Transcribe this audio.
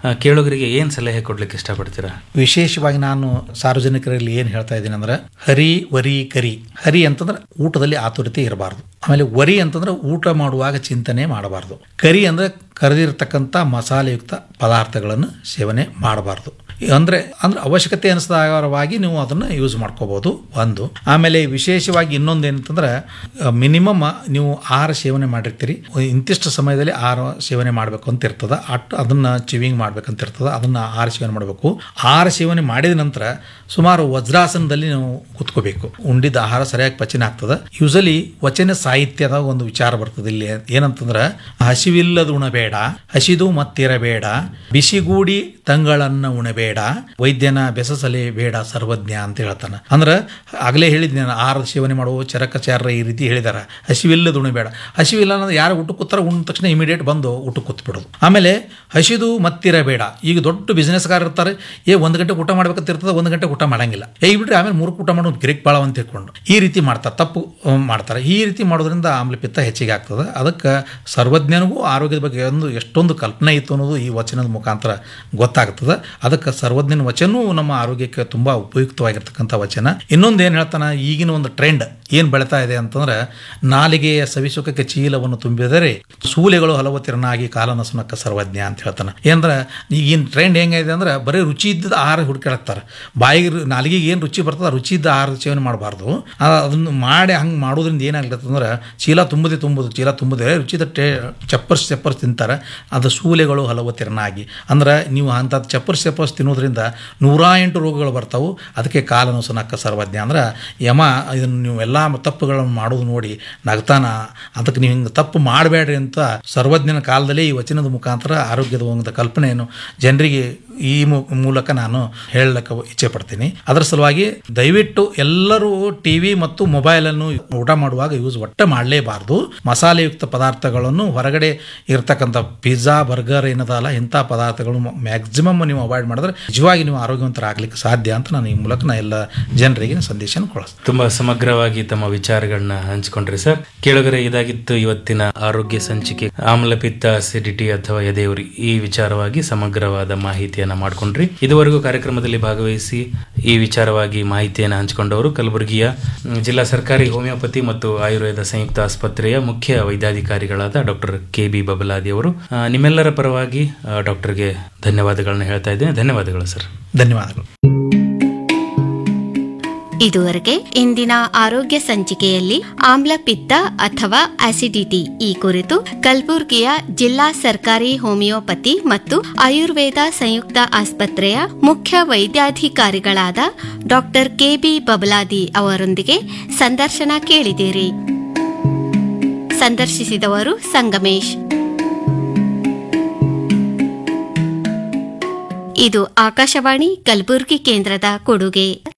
ಆ, ಕೇಳುಗರಿಗೆ ಏನ್ ಸಲಹೆ ಕೊಡ್ಲಿಕ್ಕೆ ಇಷ್ಟಪಡ್ತೀರಾ ವಿಶೇಷವಾಗಿ ನಾನು ಸಾರ್ವಜನಿಕರಲ್ಲಿ ಏನು ಹೇಳ್ತಾ ಇದ್ದೀನಿ ಅಂದ್ರೆ ಹರಿ ವರಿ ಕರಿ ಹರಿ ಅಂತಂದ್ರೆ ಊಟದಲ್ಲಿ ಆತುರತೆ ಇರಬಾರ್ದು ಆಮೇಲೆ ವರಿ ಅಂತಂದ್ರೆ ಊಟ ಮಾಡುವಾಗ ಚಿಂತನೆ ಮಾಡಬಾರ್ದು ಕರಿ ಅಂದ್ರೆ ಕರೆದಿರ್ತಕ್ಕಂಥ ಮಸಾಲೆಯುಕ್ತ ಪದಾರ್ಥಗಳನ್ನು ಸೇವನೆ ಮಾಡಬಾರ್ದು ಅಂದ್ರೆ ಅಂದ್ರೆ ಅವಶ್ಯಕತೆ ಅನುಸಾರವಾಗಿ ನೀವು ಅದನ್ನು ಯೂಸ್ ಮಾಡ್ಕೋಬಹುದು ಒಂದು ಆಮೇಲೆ ವಿಶೇಷವಾಗಿ ಇನ್ನೊಂದು ಏನಂತಂದ್ರೆ ಮಿನಿಮಮ್ ನೀವು ಆಹಾರ ಸೇವನೆ ಮಾಡಿರ್ತೀರಿ ಇಂತಿಷ್ಟು ಸಮಯದಲ್ಲಿ ಆಹಾರ ಸೇವನೆ ಮಾಡಬೇಕು ಅಂತ ಇರ್ತದ ಅಟ್ ಅದನ್ನ ಚಿವಿಂಗ್ ಮಾಡ್ಬೇಕಂತ ಇರ್ತದ ಅದನ್ನ ಆಹಾರ ಸೇವನೆ ಮಾಡಬೇಕು ಆಹಾರ ಸೇವನೆ ಮಾಡಿದ ನಂತರ ಸುಮಾರು ವಜ್ರಾಸನದಲ್ಲಿ ನೀವು ಕೂತ್ಕೋಬೇಕು ಉಂಡಿದ ಆಹಾರ ಸರಿಯಾಗಿ ಪಚನ ಆಗ್ತದ ಯೂಸಲಿ ವಚನ ಸಾಹಿತ್ಯದ ಒಂದು ವಿಚಾರ ಬರ್ತದೆ ಇಲ್ಲಿ ಏನಂತಂದ್ರೆ ಹಸಿವಿಲ್ಲದ ಉಣಬೇಡ ಹಸಿದು ಮತ್ತಿರಬೇಡ ಬಿಸಿಗೂಡಿ ತಂಗಳನ್ನ ಉಣಬೇಡ ವೈದ್ಯನ ಬೆಸಸಲೆ ಬೇಡ ಸರ್ವಜ್ಞ ಅಂತ ಹೇಳ್ತಾನೆ ಅಂದ್ರೆ ಆಗಲೇ ಹೇಳಿದ್ನಿ ನಾನು ಆಹಾರದ ಸೇವನೆ ಮಾಡುವ ಚರಕಚಾರ ಈ ರೀತಿ ಹೇಳಿದಾರ ಹಸಿವಿಲ್ಲದ ಉಣಬೇಡ ಹಸಿವಿಲ್ಲ ಅನ್ನೋದು ಯಾರು ಊಟ ಕೂತಾರ ಉಣ್ಣ ತಕ್ಷಣ ಇಮಿಡಿಯೇಟ್ ಬಂದು ಊಟ ಕೂತ್ಬಿಡೋದು ಆಮೇಲೆ ಹಸಿದು ಮತ್ತಿರಬೇಡ ಈಗ ದೊಡ್ಡ ಬಿಸ್ನೆಸ್ಗಾರ ಇರ್ತಾರೆ ಏ ಒಂದು ಗಂಟೆ ಊಟ ಮಾಡ್ಬೇಕಂತ ಇರ್ತದೆ ಒಂದು ಗಂಟೆ ಊಟ ಮಾಡಂಗಿಲ್ಲ ಏ ಬಿಟ್ರೆ ಆಮೇಲೆ ಮೂರು ಊಟ ಮಾಡೋದು ಗಿರಿಕ್ ಬಾಳ ಅಂತ ತಿಳ್ಕೊಂಡು ಈ ರೀತಿ ಮಾಡ್ತಾರೆ ತಪ್ಪು ಅಹ್, ಮಾಡ್ತಾರೆ ಈ ರೀತಿ ಮಾಡೋದ್ರಿಂದ ಆಮ್ಲಪಿತ್ತ ಹೆಚ್ಚಿಗೆ ಆಗ್ತದೆ ಅದಕ್ಕೆ ಸರ್ವಜ್ಞನಿಗೂ ಆರೋಗ್ಯದ ಬಗ್ಗೆ ಒಂದು ಎಷ್ಟೊಂದು ಕಲ್ಪನೆ ಇತ್ತು ಅನ್ನೋದು ಈ ವಚನದ ಮುಖಾಂತರ ಗೊತ್ತಾಗ್ತದೆ ಅದಕ್ಕೆ ಸರ್ವಜ್ಞನ ವಚನೂ ನಮ್ಮ ಆರೋಗ್ಯಕ್ಕೆ ತುಂಬಾ ಉಪಯುಕ್ತವಾಗಿರ್ತಕ್ಕಂಥ ವಚನ ಇನ್ನೊಂದು ಏನು ಹೇಳ್ತಾನೆ ಈಗಿನ ಒಂದು ಟ್ರೆಂಡ್ ಏನು ಬೆಳೀತಾ ಇದೆ ಅಂತಂದ್ರೆ ನಾಲಿಗೆಯ ಸವಿಸುಖಕ್ಕೆ ಚೀಲವನ್ನು ತುಂಬಿದರೆ ಸೂಲೆಗಳು ಹಲವು ತಿರನಾಗಿ ಕಾಲನಸುನಕ್ಕ ಸರ್ವಜ್ಞ ಅಂತ ಹೇಳ್ತಾನೆ ಏನಂದ್ರೆ ಈಗಿನ ಟ್ರೆಂಡ್ ಹೆಂಗಿದೆ ಅಂದ್ರೆ ಬರೀ ರುಚಿ ಇದ್ದದ ಆಹಾರ ಹುಡುಕಾಡ್ತಾರೆ ಬಾಯಿಗೆ ರು- ನಾಲಿಗೆಗೆ ಏನು ರುಚಿ ಬರ್ತದೆ ಆ ರುಚಿ ಇದ್ದ ಆಹಾರ ಸೇವನೆ ಮಾಡಬಾರ್ದು ಅದನ್ನು ಮಾಡಿ ಹಂಗೆ ಮಾಡೋದ್ರಿಂದ ಏನಾಗ್ಲತ್ತ ಅಂದ್ರೆ ಚೀಲ ತುಂಬದೆ ತುಂಬುದು ಚೀಲ ತುಂಬದೆ ರುಚಿದ ಟೇ ಚಪ್ಪರ್ಸ್ ಚಪ್ಪರ್ಸ್ ತಿಂತಾರೆ ಅದು ಸೂಲೆಗಳು ಹಲವು ತಿರನಾಗಿ ಅಂದ್ರೆ ನೀವು ಅಂಥದ್ದು ಚಪ್ಪರ್ಸ್ ಚಪ್ಪರ್ಸ್ ತಿನ್ನೋದ್ರಿಂದ ನೂರ ಎಂಟು ರೋಗಗಳು ಬರ್ತಾವು ಅದಕ್ಕೆ ಕಾಲನುಸನಕ್ಕ ಸರ್ವಜ್ಞ ಅಂದ್ರೆ ಯಮ ಇದನ್ನು ನೀವು ಎಲ್ಲ ತಪ್ಪುಗಳನ್ನು ಮಾಡೋದು ನೋಡಿ ನಗ್ತಾನ ಅದಕ್ಕೆ ನೀವು ಹಿಂಗೆ ತಪ್ಪು ಮಾಡಬೇಡ್ರಿ ಅಂತ ಸರ್ವಜ್ಞನ ಕಾಲದಲ್ಲಿ ಈ ವಚನದ ಮುಖಾಂತರ ಆರೋಗ್ಯದ ಒಂದು ಕಲ್ಪನೆಯನ್ನು ಜನರಿಗೆ ಈ ಮು- ಮೂಲಕ ನಾನು ಹೇಳಕ್ಕೆ ಇಚ್ಛೆ ಪಡ್ತೀನಿ ಅದರ ಸಲುವಾಗಿ ದಯವಿಟ್ಟು ಎಲ್ಲರೂ ಟಿವಿ ಮತ್ತು ಮೊಬೈಲ್ ಅನ್ನು ಊಟ ಮಾಡುವಾಗ ಯೂಸ್ ಒಟ್ಟೆ ಮಾಡಲೇಬಾರ್ದು ಮಸಾಲೆಯುಕ್ತ ಪದಾರ್ಥಗಳನ್ನು ಹೊರಗಡೆ ಇರತಕ್ಕಂಥ ಪಿಜ್ಜಾ ಬರ್ಗರ್ ಏನದಲ್ಲ ಇಂಥ ಪದಾರ್ಥಗಳನ್ನು ಮ್ಯಾಕ್ಸಿಮಮ್ ನೀವು ಅವಾಯ್ಡ್ ಮಾಡಿದ್ರೆ ನಿಜವಾಗಿ ನೀವು ಆರೋಗ್ಯವಂತರಾಗಲಿಕ್ಕೆ ಸಾಧ್ಯ ಅಂತ ನಾನು ಈ ಮೂಲಕ ನಾ ಎಲ್ಲ ಜನರಿಗೆ ಸಂದೇಶ ಕಳಿಸ್ತೀನಿ ತುಂಬಾ ಸಮಗ್ರವಾಗಿ ತಮ್ಮ ವಿಚಾರಗಳನ್ನ ಹಂಚಿಕೊಂಡ್ರಿ ಸರ್ ಕೇಳುಗರೆ ಇದಾಗಿತ್ತು ಇವತ್ತಿನ ಆರೋಗ್ಯ ಸಂಚಿಕೆ ಆಮ್ಲಪಿತ್ತ ಅಸಿಡಿಟಿ ಅಥವಾ ಎದೆಯುರಿ ಈ ವಿಚಾರವಾಗಿ ಸಮಗ್ರವಾದ ಮಾಹಿತಿಯನ್ನ ಮಾಡಿಕೊಂಡ್ರಿ ಇದುವರೆಗೂ ಕಾರ್ಯಕ್ರಮದಲ್ಲಿ ಭಾಗವಹಿಸಿ ಈ ವಿಚಾರವಾಗಿ ಮಾಹಿತಿಯನ್ನು ಹಂಚಿಕೊಂಡವರು ಕಲಬುರಗಿಯ ಮ್, ಜಿಲ್ಲಾ ಸರ್ಕಾರಿ ಹೋಮಿಯೋಪತಿ ಮತ್ತು ಆಯುರ್ವೇದ ಸಂಯುಕ್ತ ಆಸ್ಪತ್ರೆಯ ಮುಖ್ಯ ವೈದ್ಯಾಧಿಕಾರಿಗಳಾದ ಡಾಕ್ಟರ್ ಕೆ ಬಿ ಬಬಲಾದಿ ಅವರು ಆ, ನಿಮ್ಮೆಲ್ಲರ ಪರವಾಗಿ ಆ, ಡಾಕ್ಟರ್ಗೆ ಧನ್ಯವಾದಗಳನ್ನ ಹೇಳ್ತಾ ಇದ್ದೇನೆ ಧನ್ಯವಾದಗಳು ಸರ್ ಧನ್ಯವಾದಗಳು ಇದುವರೆಗೆ ಇಂದಿನ ಆರೋಗ್ಯ ಸಂಚಿಕೆಯಲ್ಲಿ ಆಮ್ಲಪಿತ್ತ ಅಥವಾ ಅಸಿಡಿಟಿ ಈ ಕುರಿತು ಕಲಬುರ್ಗಿಯ ಜಿಲ್ಲಾ ಸರ್ಕಾರಿ ಹೋಮಿಯೋಪತಿ ಮತ್ತು ಆಯುರ್ವೇದ ಸಂಯುಕ್ತ ಆಸ್ಪತ್ರೆಯ ಮುಖ್ಯ ವೈದ್ಯಾಧಿಕಾರಿಗಳಾದ ಡಾಕ್ಟರ್ ಕೆಬಿ ಬಬಲಾದಿ ಅವರೊಂದಿಗೆ ಸಂದರ್ಶನ ಕೇಳಿದಿರಿ ಸಂದರ್ಶಿಸಿದವರು ಸಂಗಮೇಶ್ ಇದು ಆಕಾಶವಾಣಿ ಕಲಬುರ್ಗಿ ಕೇಂದ್ರದ ಕೊಡುಗೆ